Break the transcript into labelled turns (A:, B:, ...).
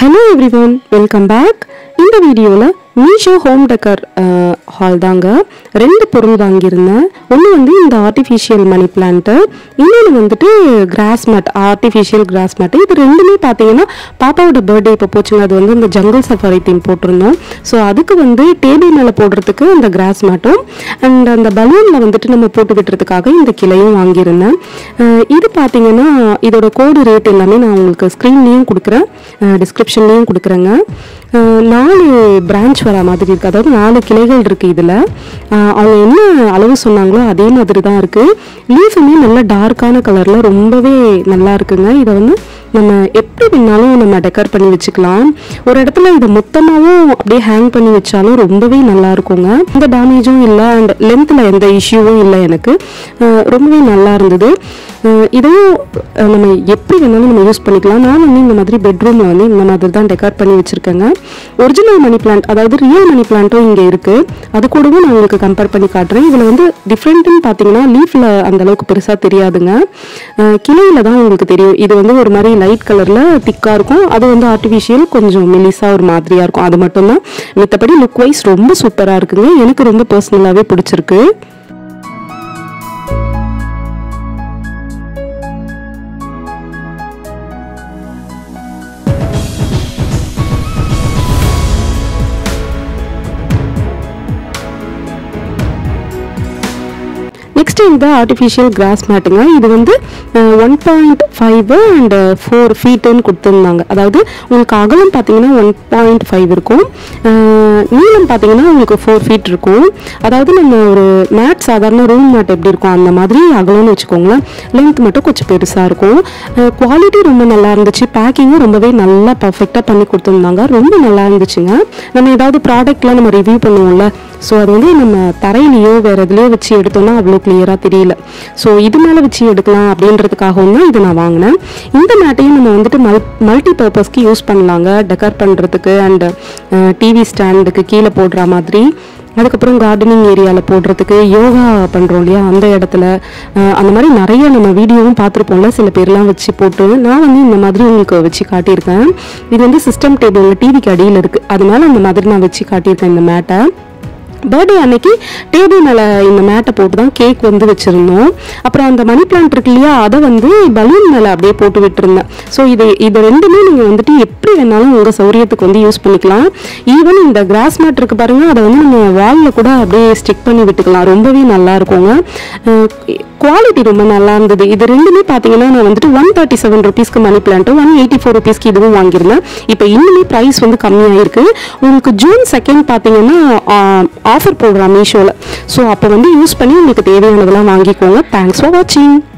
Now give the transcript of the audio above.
A: hello everyone welcome back இந்த வீடியோவில் Meesho home decker hall தாங்க ரெண்டு பொருள் வாங்கியிருந்தேன் ஒன்று வந்து இந்த ஆர்டிஃபிஷியல் மணி பிளான்ட்டு இன்னொன்று வந்துட்டு grass mat artificial grass mat இது ரெண்டுமே பார்த்தீங்கன்னா பாப்பாவோட பர்த்டே இப்போ போச்சுங்க அது வந்து இந்த ஜங்கிள் சஃபாரி தீம் போட்டிருந்தோம் ஸோ அதுக்கு வந்து டேபிள் மேலே போடுறதுக்கு அந்த கிராஸ் மேட்டும் அண்ட் அந்த பலூனில் வந்துட்டு நம்ம போட்டு விட்டுறதுக்காக இந்த கிளையும் வாங்கியிருந்தேன் அஹ் இது பார்த்தீங்கன்னா இதோட கோடு ரேட் எல்லாமே நான் உங்களுக்கு ஸ்க்ரீன்லேயும் கொடுக்குறேன் டிஸ்கிரிப்ஷன்லேயும் கொடுக்குறேங்க அஹ் நாலு பிரான்ச் வர மாதிரி இருக்குது அதாவது நாலு கிளைகள் இருக்குது இதில் அவங்க என்ன அளவு சொன்னாங்களோ அதே மாதிரி தான் இருக்குது லீஃபுமே நல்ல டார்க்கான கலரில் ரொம்பவே நல்லா இருக்குங்க இதை வந்து நம்ம எப்படி வேணாலும் நம்ம டெக்கர் பண்ணி வச்சுக்கலாம் ஒரு இடத்துல இதை மொத்தமாகவும் அப்படியே ஹேங் பண்ணி வச்சாலும் ரொம்பவே நல்லா இருக்குங்க எந்த டேமேஜும் இல்லை அண்ட் லென்த்தில் எந்த இஷ்யூவும் இல்லை எனக்கு அஹ் ரொம்பவே நல்லா இருந்தது அஹ் இதையும் அஹ் நம்ம எப்படி வேணாலும் நம்ம யூஸ் பண்ணிக்கலாம் நான் வந்து இந்த மாதிரி பெட்ரூமில் வந்து இந்த மாதிரி தான் டெக்கார் பண்ணி வச்சுருக்கேங்க ஒரிஜினல் மணி பிளான்ட் அதாவது ரியல் மணி பிளான்ட்டும் இங்கே இருக்குது அது கூடவும் நான் உங்களுக்கு கம்பேர் பண்ணி காட்டுறேன் இதில் வந்து டிஃப்ரெண்ட்டுன்னு பார்த்தீங்கன்னா லீஃபில் அந்த அளவுக்கு பெருசாக தெரியாதுங்க அஹ் கிளையில தான் உங்களுக்கு தெரியும் இது வந்து ஒரு மாதிரி லைட் கலரில் திக்காக இருக்கும் அது வந்து ஆர்டிஃபிஷியல் கொஞ்சம் மெலிசாக ஒரு மாதிரியாக இருக்கும் அது மட்டும்தான் மித்தபடி லுக் வைஸ் ரொம்ப சூப்பராக இருக்குங்க எனக்கு ரொம்ப பர்சனலாகவே பிடிச்சிருக்கு நெக்ஸ்ட் இந்த ஆர்டிஃபிஷியல் கிராஸ் மேட்டுங்க இது வந்து one point five and four ஃபீட்டுன்னு கொடுத்துருந்தாங்க அதாவது உங்களுக்கு அகலம் பார்த்தீங்கன்னா ஒன் பாயிண்ட் ஃபைவ் இருக்கும் அஹ், நீளம் பார்த்தீங்கன்னா உங்களுக்கு ஃபோர் ஃபீட் இருக்கும் அதாவது நம்ம ஒரு மேட் சாதாரண ரூம் மேட் எப்படி இருக்கும் அந்த மாதிரி அகலம்னு வச்சுக்கோங்களேன் லென்த் மட்டும் கொஞ்சம் பெருசாக இருக்கும் குவாலிட்டி ரொம்ப நல்லா இருந்துச்சு பேக்கிங்கும் ரொம்பவே நல்லா பர்ஃபெக்டாக பண்ணி கொடுத்துருந்தாங்க ரொம்ப நல்லா இருந்துச்சுங்க நம்ம ஏதாவது ப்ராடக்ட்லாம் நம்ம ரிவ்யூ பண்ணுவோம்ல ஸோ அது வந்து நம்ம தரையிலையோ வேறு எதுலையோ வச்சு எடுத்தோம்னா அவ்வளோ கிளியராக தெரியல ஸோ இது மேலே வச்சு எடுக்கலாம் அப்படின்றதுக்காகவும் தான் இது நான் வாங்கினேன் இந்த மேட்டையும் நம்ம வந்துட்டு மல் மல்டி பர்பஸ்க்கு யூஸ் பண்ணலாங்க டெக்கர் பண்ணுறதுக்கு அண்ட் டிவி ஸ்டாண்டுக்கு கீழே போடுற மாதிரி அதுக்கப்புறம் கார்டனிங் ஏரியாவில் போடுறதுக்கு யோகா பண்ணுறோம் இல்லையா அந்த இடத்துல அஹ், அந்த மாதிரி நிறைய நம்ம வீடியோவும் பார்த்துருப்போம்ல சில பேர்லாம் வச்சு போட்டு நான் வந்து இந்த மாதிரி உங்களுக்கு வச்சு காட்டியிருக்கேன் இது வந்து சிஸ்டம் டேபிள் டிவிக்கு அடியில் இருக்குது அதனால அந்த மாதிரி நான் வச்சு காட்டியிருக்கேன் இந்த மேட்டை பர்த்டே அன்னைக்கு டேபிள் மேலே இந்த மேட்டை போட்டு தான் கேக் வந்து வச்சுருந்தோம் அப்புறம் அந்த மணி பிளான்ட் இருக்கு இல்லையா அதை வந்து பலூன் மேலே அப்படியே போட்டு விட்டுருந்தேன் ஸோ இது இது ரெண்டுமே நீங்கள் வந்துட்டு எப்படி வேணாலும் உங்கள் சௌரியத்துக்கு வந்து யூஸ் பண்ணிக்கலாம் ஈவன் இந்த கிராஸ் மேட் இருக்கு பாருங்க அதை வந்து நீங்கள் வாலில் கூட அப்படியே ஸ்டிக் பண்ணி விட்டுக்கலாம் ரொம்பவே நல்லா இருக்குங்க குவாலிட்டி ரொம்ப நல்லா இருந்தது இது ரெண்டுமே பார்த்தீங்கன்னா நான் வந்துட்டு ஒன் தேர்ட்டி செவன் ருபீஸ்க்கு money plant one eighty four ருபீஸ்க்கு இதுவும் வாங்கியிருந்தேன் இப்போ இன்னுமே ப்ரைஸ் வந்து கம்மியாயிருக்கு உங்களுக்கு ஜூன் செகண்ட் பார்த்தீங்கன்னா ஆஃபர் போடுறான் மீஷோவில் ஸோ அப்போ வந்து யூஸ் பண்ணி உங்களுக்கு தேவையானதெல்லாம் வாங்கிக்கோங்க தேங்க்ஸ் ஃபார் வாட்சிங்